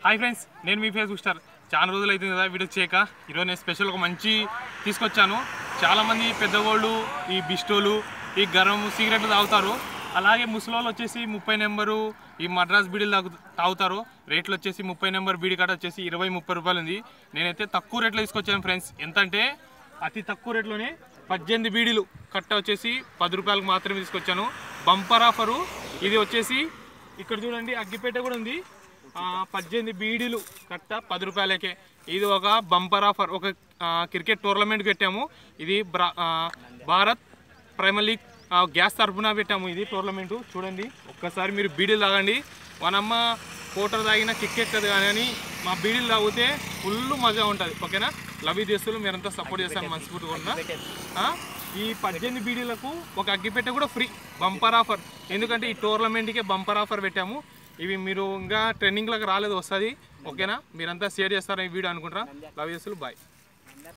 hi friends నేను మీ Facebook star చాలా రోజులు అవుతుంది కదా వీడియో చేయక ఈరోజు నేను స్పెషల్ ఒక మంచి తీసుకొచ్చాను చాలామంది పెద్దవాళ్ళు ఈ బిస్టోలు ఈ గరం సిగరెట్లు తాగుతారు అలాగే ముసలోళ్ళు వచ్చేసి ముప్పై నెంబరు ఈ మద్రాస్ బీడీలు తాగు తాగుతారు రేట్లు వచ్చేసి ముప్పై నెంబర్ బీడీ కాడ వచ్చేసి ఇరవై ముప్పై రూపాయలు ఉంది నేనైతే తక్కువ రేట్లో తీసుకొచ్చాను ఫ్రెండ్స్ ఎంత అంటే అతి తక్కువ రేట్లోనే పద్దెనిమిది బీడీలు కట్ట వచ్చేసి పది రూపాయలకు మాత్రమే తీసుకొచ్చాను బంపర్ ఆఫరు ఇది వచ్చేసి ఇక్కడ చూడండి అగ్గిపేట కూడా ఉంది ఆ, పద్దెనిమిది బీడీలు కట్ట పది రూపాయలకే ఇది ఒక బంపర్ ఆఫర్ ఒక ఆ, క్రికెట్ టోర్నమెంట్ పెట్టాము ఇది బ్రా- ఆ, భారత్ ప్రైమర్ లీగ్ ఆ, గ్యాస్ తరఫున పెట్టాము ఇది టోర్నమెంట్ చూడండి ఒక్కసారి మీరు బీడీలు తాగండి మనమ్మ కోటర్ తాగిన కిక్ ఎక్కదు కానీ మా బీడీలు తాగితే ఫుల్ మజా ఉంటుంది ఓకేనా లవ్ దేస్తులు మీరంతా సపోర్ట్ చేస్తాను మనస్ఫూర్తిగా ఉన్నా ఆ, ఈ పద్దెనిమిది బీడీలకు ఒక అగ్గిపెట్టె కూడా ఫ్రీ బంపర్ ఆఫర్ ఎందుకంటే ఈ టోర్నమెంట్కే బంపర్ ఆఫర్ పెట్టాము ఇవి మీరు ఇంకా ట్రెండింగ్లోకి రాలేదు వస్తుంది ఓకేనా మీరంతా షేర్ చేస్తారని ఈ వీడియో అనుకుంటారా లవ్ చేస్తులు బాయ్